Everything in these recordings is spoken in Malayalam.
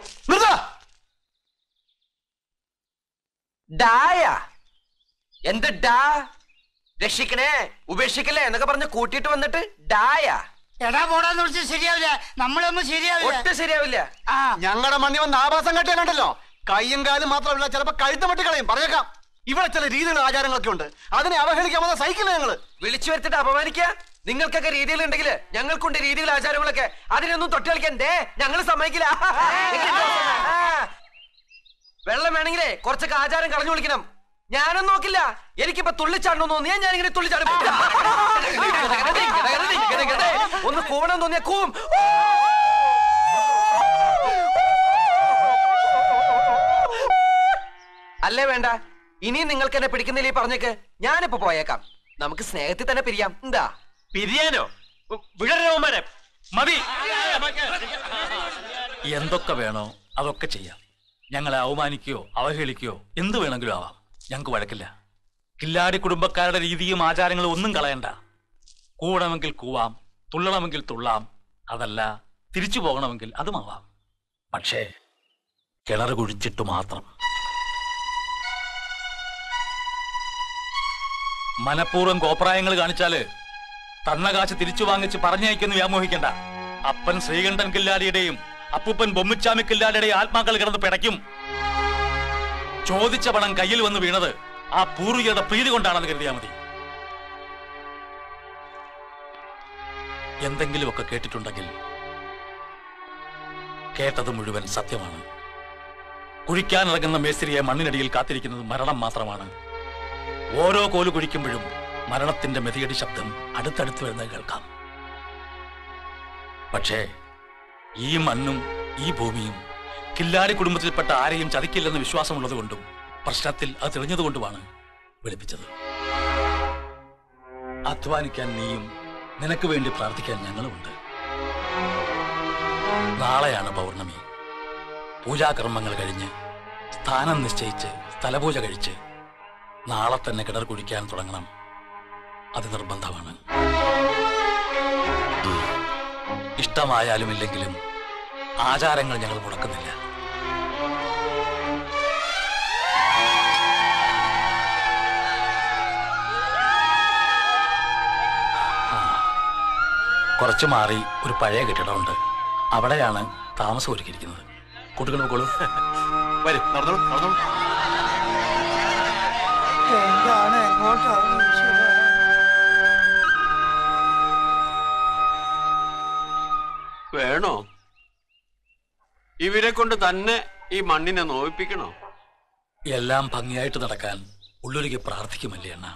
നിർത്ത ഡായ എന്ത് ഡാ രക്ഷിക്കണേ ഉപേക്ഷിക്കലേ എന്നൊക്കെ പറഞ്ഞ് കൂട്ടിയിട്ട് വന്നിട്ട് ഡായ എടാ പോടാന്ന് വിളിച്ച് ശരിയാവില്ല നമ്മളൊന്നും ശരിയാവില്ല ഒട്ടും ശരിയാവില്ല ആ ഞങ്ങളുടെ മണ്ണി വന്ന് ആഭാസം കെട്ടിയാലുണ്ടല്ലോ കയ്യും കാലും മാത്രമല്ല ചിലപ്പോ കഴുത്ത് വെട്ടി കളയും പറഞ്ഞേക്കാം ഇവിടെ ചില രീതികളും ആചാരങ്ങളൊക്കെ ഉണ്ട് അതിനെ അവഹേളിക്കാൻ വന്ന സൈക്കിൾ ഞങ്ങള് വിളിച്ചു വരുത്തിട്ട് അപമാനിക്കുക നിങ്ങൾക്കൊക്കെ രീതികളുണ്ടെങ്കിൽ ഞങ്ങൾക്കുണ്ട് രീതികൾ ആചാരങ്ങളൊക്കെ അതിനൊന്നും തൊട്ട് കളിക്കാൻ ദേ ഞങ്ങൾ സമ്മതിക്കില്ല ആ. വെള്ളം വേണമെങ്കിലേ കുറച്ചൊക്കെ ആചാരം കളഞ്ഞു വിളിക്കണം ഞാനൊന്നും നോക്കില്ല എനിക്കിപ്പോ തുള്ളിച്ചാടണം തോന്നിയാ ഞാൻ ഇങ്ങനെ തുള്ളിച്ചാടും ഒന്ന് കൂവണം തോന്നിയാ കൂവും അല്ലേ വേണ്ട ഇനിയും നിങ്ങൾക്ക് എന്നെ പിടിക്കുന്നില്ല ഈ പറഞ്ഞേക്ക് ഞാനിപ്പോ പോയേക്കാം നമുക്ക് സ്നേഹത്തിൽ തന്നെ പിരിയാം എന്താ പിരിയാനോ വിടരോമനെ മതി എന്തൊക്കെ വേണോ അതൊക്കെ ചെയ്യാം ഞങ്ങളെ അവമാനിക്കുകയോ അവഹേളിക്കുകയോ എന്ത് വേണമെങ്കിലും ആവാം ഞങ്ങൾക്ക് വഴക്കില്ല കില്ലാടി കുടുംബക്കാരുടെ രീതിയും ആചാരങ്ങളും ഒന്നും കളയണ്ട കൂടണമെങ്കിൽ കൂവാം തുള്ളണമെങ്കിൽ തുള്ളാം അതല്ല തിരിച്ചു പോകണമെങ്കിൽ അതുമാവാം പക്ഷേ കിണർ കുഴിച്ചിട്ട് മാത്രം മനഃപൂർവ്വം കോപ്രായങ്ങൾ കാണിച്ചാല് തന്ന കാശ് തിരിച്ചു വാങ്ങിച്ച് പറഞ്ഞയക്കെന്ന് വ്യാമോഹിക്കണ്ട അപ്പൻ ശ്രീകണ്ഠൻ കില്ലാടിയുടെയും അപ്പൂപ്പൻ ബൊമ്മിച്ചാമി കില്ലാടിയുടെയും ആത്മാക്കൾ കിടന്ന് പിടയ്ക്കും ചോദിച്ച പണം കയ്യിൽ വന്ന് വീണത് ആ പൂർവികരുടെ പ്രീതി കൊണ്ടാണെന്ന് കരുതിയാൽ മതി എന്തെങ്കിലുമൊക്കെ കേട്ടിട്ടുണ്ടെങ്കിൽ കേട്ടത് മുഴുവൻ സത്യമാണ് കുഴിക്കാനിറങ്ങുന്ന മേസ്ത്രിയെ മണ്ണിനടിയിൽ കാത്തിരിക്കുന്നത് മരണം മാത്രമാണ് ഓരോ കോല് കുഴിക്കുമ്പോഴും മരണത്തിന്റെ മെതിയടി ശബ്ദം അടുത്തടുത്ത് വരുന്നത് കേൾക്കാം പക്ഷേ ഈ മണ്ണും ഈ ഭൂമിയും കില്ലാടി കുടുംബത്തിൽപ്പെട്ട ആരെയും ചതിക്കില്ലെന്ന് വിശ്വാസമുള്ളതുകൊണ്ടും പ്രശ്നത്തിൽ അത് തെളിഞ്ഞതുകൊണ്ടുമാണ് വെളുപ്പിച്ചത് അധ്വാനിക്കാൻ നീയും നിനക്ക് വേണ്ടി പ്രാർത്ഥിക്കാൻ ഞങ്ങളുമുണ്ട് നാളെയാണ് പൗർണമി പൂജാകർമ്മങ്ങൾ കഴിഞ്ഞ് സ്ഥാനം നിശ്ചയിച്ച് സ്ഥലപൂജ കഴിച്ച് നാളെ തന്നെ കിണർ കുഴിക്കാൻ തുടങ്ങണം അത് നിർബന്ധമാണ് ഇഷ്ടമായാലും ഇല്ലെങ്കിലും ആചാരങ്ങൾ ഞങ്ങൾ മുടക്കുന്നില്ല ആ. കുറച്ച് മാറി ഒരു പഴയ കെട്ടിടമുണ്ട് അവിടെയാണ് താമസം ഒരുക്കിയിരിക്കുന്നത് കുട്ടികൾ പോക്കോളൂ വരും നടന്നോളൂ നടന്നോളൂ എന്താണ് എങ്ങോട്ടാണ് ഈശ്വരാ? വേണോ ഇവരെ കൊണ്ട് തന്നെ ഈ മണ്ണിനെ നോവിപ്പിക്കണോ എല്ലാം ഭംഗിയായിട്ട് നടക്കാൻ ഉള്ളൊരുക്കി പ്രാർത്ഥിക്കുമല്ലേ അണ്ണ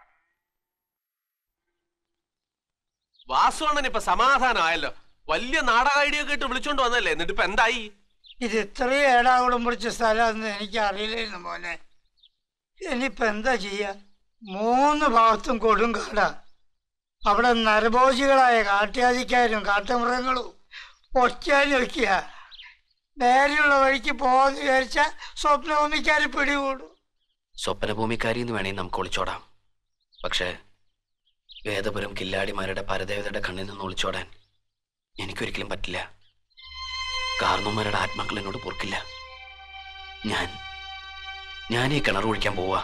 വാസുവണ്ണൻ ഇപ്പൊ സമാധാനമായല്ലോ വലിയ നാടക ഐഡിയ ഒക്കെ ഇട്ട് വിളിച്ചോണ്ട് വന്നല്ലേ എന്നിട്ട് ഇപ്പൊ എന്തായി ഇത് ഇത്രയും ഏടാകുളം പിടിച്ച സ്ഥലമാണെന്ന് എനിക്ക് അറിയില്ലായിരുന്നു മോനെ ഇനിയിപ്പോ എന്താ ചെയ്യാ മൂന്ന് ഭാഗത്തും കൊടുങ്കാടാ അവിടെ നരഭോജികളായ കാട്ടുജാതിക്കാരും കാട്ടുമൃഗങ്ങളും ഒച്ചാനും വയ്ക്കുക നേരെയുള്ള വഴിക്ക് പോകാന്ന് വിചാരിച്ച സ്വപ്നഭൂമിക്കാർ പിടികൂടും സ്വപ്നഭൂമിക്കാരി എന്ന് വേണേ നമുക്ക് ഒളിച്ചോടാം പക്ഷേ വേദപുരം കില്ലാടിമാരുടെ പരദേവതയുടെ കണ്ണിൽ നിന്ന് ഒളിച്ചോടാൻ എനിക്കൊരിക്കലും പറ്റില്ല കാർന്നോമാരുടെ ആത്മാക്കൾ എന്നോട് പൊറുക്കില്ല ഞാൻ ഞാൻ ഈ കിണർ ഒഴിക്കാൻ പോവാ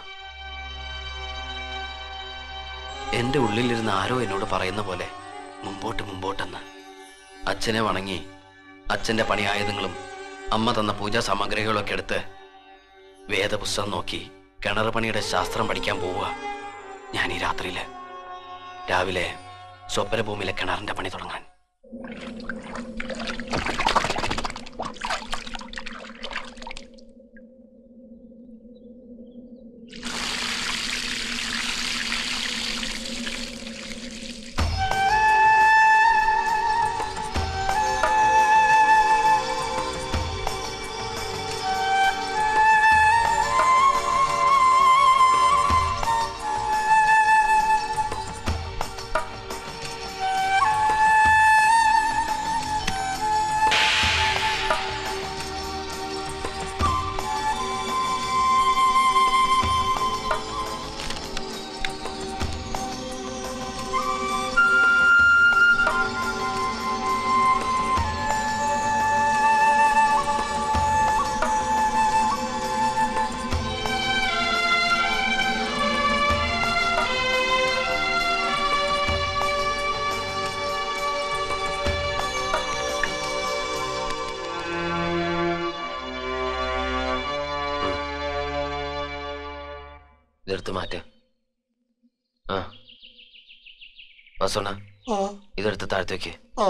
എന്റെ ഉള്ളിലിരുന്ന് ആരോ എന്നോട് പറയുന്ന പോലെ മുമ്പോട്ട് മുമ്പോട്ടെന്ന് അച്ഛനെ വണങ്ങി അച്ഛന്റെ പണിയായുധങ്ങളും അമ്മ തന്ന പൂജാ സാമഗ്രികളൊക്കെ എടുത്ത് വേദപുസ്തകം നോക്കി കിണർ പണിയുടെ ശാസ്ത്രം പഠിക്കാൻ പോവുക ഞാൻ ഈ രാത്രിയില് രാവിലെ സ്വപ്നഭൂമിയിലെ കിണറിന്റെ പണി തുടങ്ങാൻ ഇതെടുത്ത് മാറ്റ് ആ വാസോണ ഓ ഇതെടുത്ത് താഴ്ത്തി വെക്കേ ഓ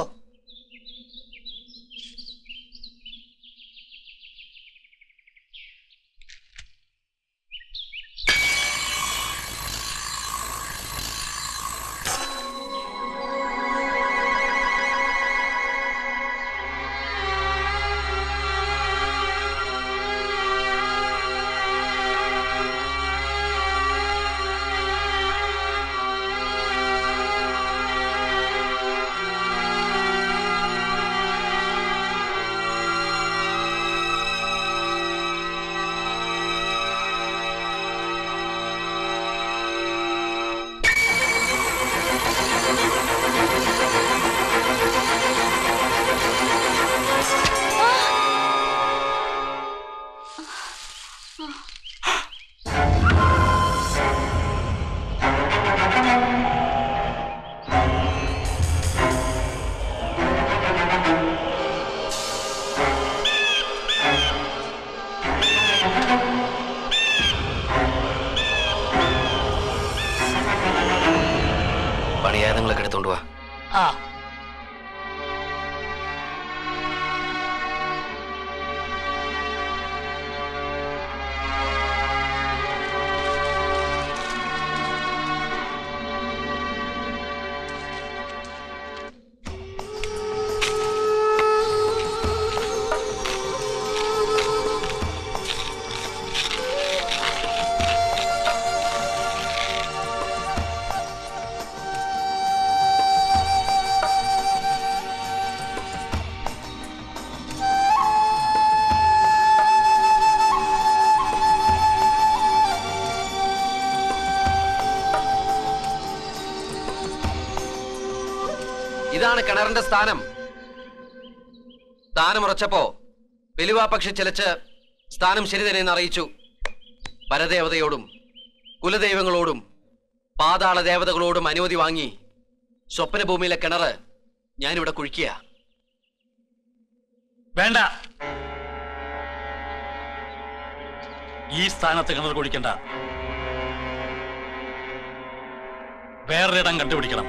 പണിയായുധങ്ങളൊക്കെ എടുത്തോണ്ട് വാ ആ ഇതാണ് കിണറിന്റെ സ്ഥാനം സ്ഥാനം ഉറച്ചപ്പോ വെലുവാപക്ഷി ചിലച്ച് സ്ഥാനം ശരി തന്നെയെന്ന് അറിയിച്ചു പരദേവതയോടും കുലദൈവങ്ങളോടും പാതാള ദേവതകളോടും അനുമതി വാങ്ങി സ്വപ്നഭൂമിയിലെ കിണറ് ഞാനിവിടെ കുഴിക്കുക വേണ്ട ഈ സ്ഥാനത്ത് കിണർ കുടിക്കണ്ട വേറൊരിടം കണ്ടുപിടിക്കണം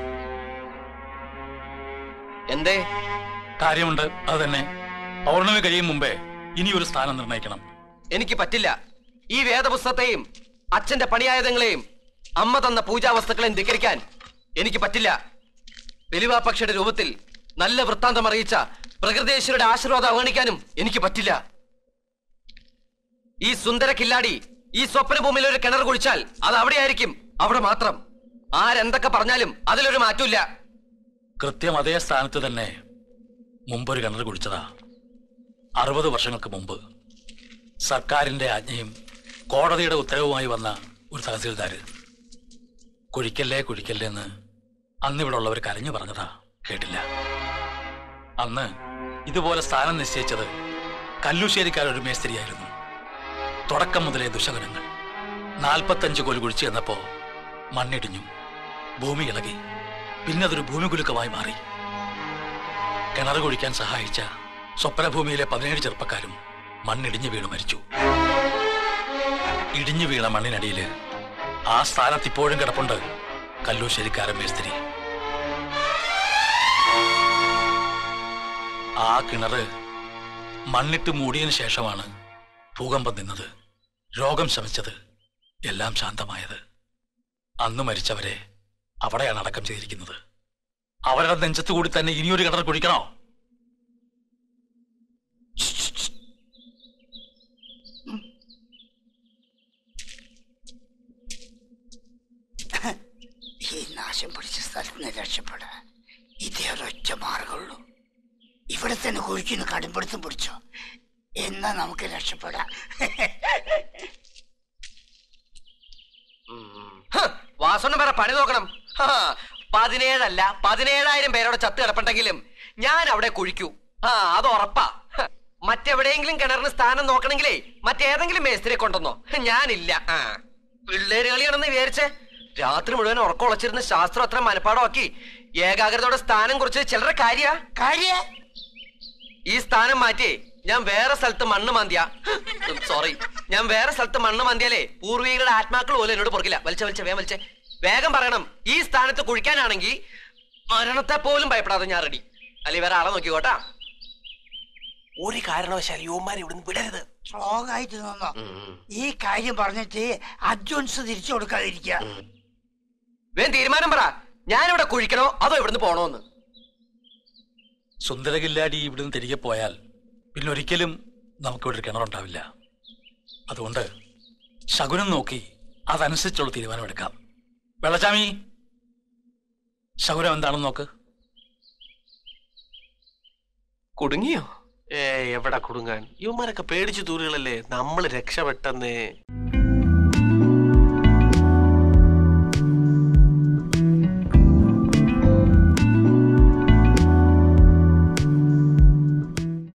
എന്തേ കാര്യമുണ്ട് അത് തന്നെ പൗർണമി കഴിയും മുമ്പേ ഇനി ഒരു സ്ഥാനം നിർണയിക്കണം എനിക്ക് പറ്റില്ല ഈ വേദപുസ്തകത്തെയും അച്ഛന്റെ പണിയായുധങ്ങളെയും അമ്മ തന്ന പൂജാവസ്തുക്കളെയും ധിക്കരിക്കാൻ എനിക്ക് പറ്റില്ല വെലുവാപക്ഷയുടെ രൂപത്തിൽ നല്ല വൃത്താന്തം അറിയിച്ച പ്രകൃതേശ്വരുടെ ആശീർവാദം അവഗണിക്കാനും എനിക്ക് പറ്റില്ല ഈ സുന്ദര കില്ലാടി ഈ സ്വപ്നഭൂമിയിൽ ഒരു കിണർ കുഴിച്ചാൽ അത് അവിടെയായിരിക്കും അവിടെ മാത്രം ആരെന്തൊക്കെ പറഞ്ഞാലും അതിലൊരു മാറ്റമില്ല കൃത്യം അതേ സ്ഥാനത്ത് തന്നെ മുമ്പൊരു കിണർ കുടിച്ചതാ അറുപത് വർഷങ്ങൾക്ക് മുമ്പ് സർക്കാരിന്റെ ആജ്ഞയും കോടതിയുടെ ഉത്തരവുമായി വന്ന ഒരു തഹസീൽദാര് കുഴിക്കല്ലേ കുഴിക്കല്ലേ എന്ന് അന്ന് ഇവിടെ ഉള്ളവർ കരഞ്ഞു പറഞ്ഞതാ കേട്ടില്ല അന്ന് ഇതുപോലെ സ്ഥാനം നിശ്ചയിച്ചത് കല്ലുശ്ശേരിക്കാരൊരു മേസ്ത്രിയായിരുന്നു തുടക്കം മുതലേ ദുശകനങ്ങൾ നാൽപ്പത്തഞ്ച് കോൽ കുഴിച്ചു ചെന്നപ്പോ മണ്ണിടിഞ്ഞു ഭൂമി ഇളകി പിന്നെ അതൊരു ഭൂമികുലുക്കമായി മാറി കിണർ കുഴിക്കാൻ സഹായിച്ച സ്വപ്നഭൂമിയിലെ പതിനേഴ് ചെറുപ്പക്കാരും മണ്ണിടിഞ്ഞു വീണ് മരിച്ചു ഇടിഞ്ഞു വീണ മണ്ണിനടിയില് ആ സ്ഥാനത്ത് ഇപ്പോഴും കിടപ്പുണ്ട് കല്ലൂശ്ശേരിക്കാരൻ മേസ്തിരി ആ കിണറ് മണ്ണിട്ട് മൂടിയതിനു ശേഷമാണ് ഭൂകമ്പം നിന്നത് രോഗം ശമിച്ചത് എല്ലാം ശാന്തമായത് അന്ന് മരിച്ചവരെ അവിടെയാണ് അടക്കം ചെയ്തിരിക്കുന്നത് അവരുടെ നെഞ്ചത്ത് കൂടി തന്നെ ഇനിയൊരു കിണർ കുടിക്കണോ ഈ നാശം പിടിച്ച സ്ഥലത്ത് നിന്ന് രക്ഷപ്പെടാൻ ഇതേ ഒരൊറ്റ മാർഗമുള്ളൂ ഇവിടെ തന്നെ കുഴിക്കുന്ന കടുംപിടുത്തം പിടിച്ചോ എന്നാ നമുക്ക് രക്ഷപ്പെടാം വാസോണ്ണം വേറെ പണി നോക്കണം ഹാ, പതിനേഴല്ല പതിനേഴായിരം പേരോടെ ചത്ത് കിടപ്പുണ്ടെങ്കിലും ഞാൻ അവിടെ കുഴിക്കൂ ആ അത് ഉറപ്പാ ഹ, മറ്റെവിടെയെങ്കിലും കിണറിന് സ്ഥാനം നോക്കണമെങ്കിലേ മറ്റേതെങ്കിലും മേസ്തിരിയെ കൊണ്ടുവന്നോ ഞാനില്ല ആ പിള്ളേര് കളിയാണെന്ന് വിചാരിച്ചേ രാത്രി മുഴുവൻ ഉറക്കം ഉളച്ചിരുന്ന് ശാസ്ത്രം അത്ര മനപ്പാടമാക്കി ഏകാഗ്രതയോടെ സ്ഥാനം കുറിച്ച് ചിലരുടെ കാര്യ കാര്യ ഈ സ്ഥാനം മാറ്റി ഞാൻ വേറെ സ്ഥലത്ത് മണ്ണ് മാന്തിയ സോറി ഞാൻ വേറെ സ്ഥലത്ത് മണ്ണ് മാന്തിയാലേ പൂർവികളുടെ ആത്മാക്കൾ പോലും എന്നോട് പൊറുക്കില്ല വലിച്ച വലിച്ച വേഗം വലിച്ചേ വേഗം പറയണം ഈ സ്ഥാനത്ത് കുഴിക്കാനാണെങ്കിൽ മരണത്തെ പോലും ഭയപ്പെടാതെ ഞാൻ റെഡി അല്ലെങ്കിൽ വേറെ ആളെ നോക്കിക്കോട്ടാ ഒരു കാരണവശാൽ യുവമാരെ ഇവിടുന്ന് വിടരുത് സ്ട്രോങ് ആയിട്ട് നിന്നോ ഈ കാര്യം പറഞ്ഞിട്ട് അഡ്വാൻസ് തിരിച്ചു കൊടുക്കാതിരിക്കുക വേഗം തീരുമാനം പറ ഞാനിവിടെ കുഴിക്കണോ അതോ ഇവിടുന്ന് പോണോന്ന് സുന്ദര കില്ലാടി ഇവിടുന്ന് തിരികെ പോയാൽ പിന്നെ ഒരിക്കലും നമുക്കിവിടെ ഒരു കിണറുണ്ടാവില്ല അതുകൊണ്ട് ശകുനം നോക്കി അതനുസരിച്ചുള്ള തീരുമാനമെടുക്കാം വെള്ളച്ചാമി ശകുനം എന്താണെന്ന് നോക്ക് കുടുങ്ങിയോ ഏ എവിടെ കുടുങ്ങാൻ യുവമാരൊക്കെ പേടിച്ചു തൂറുകളല്ലേ നമ്മൾ രക്ഷപ്പെട്ടെന്നേ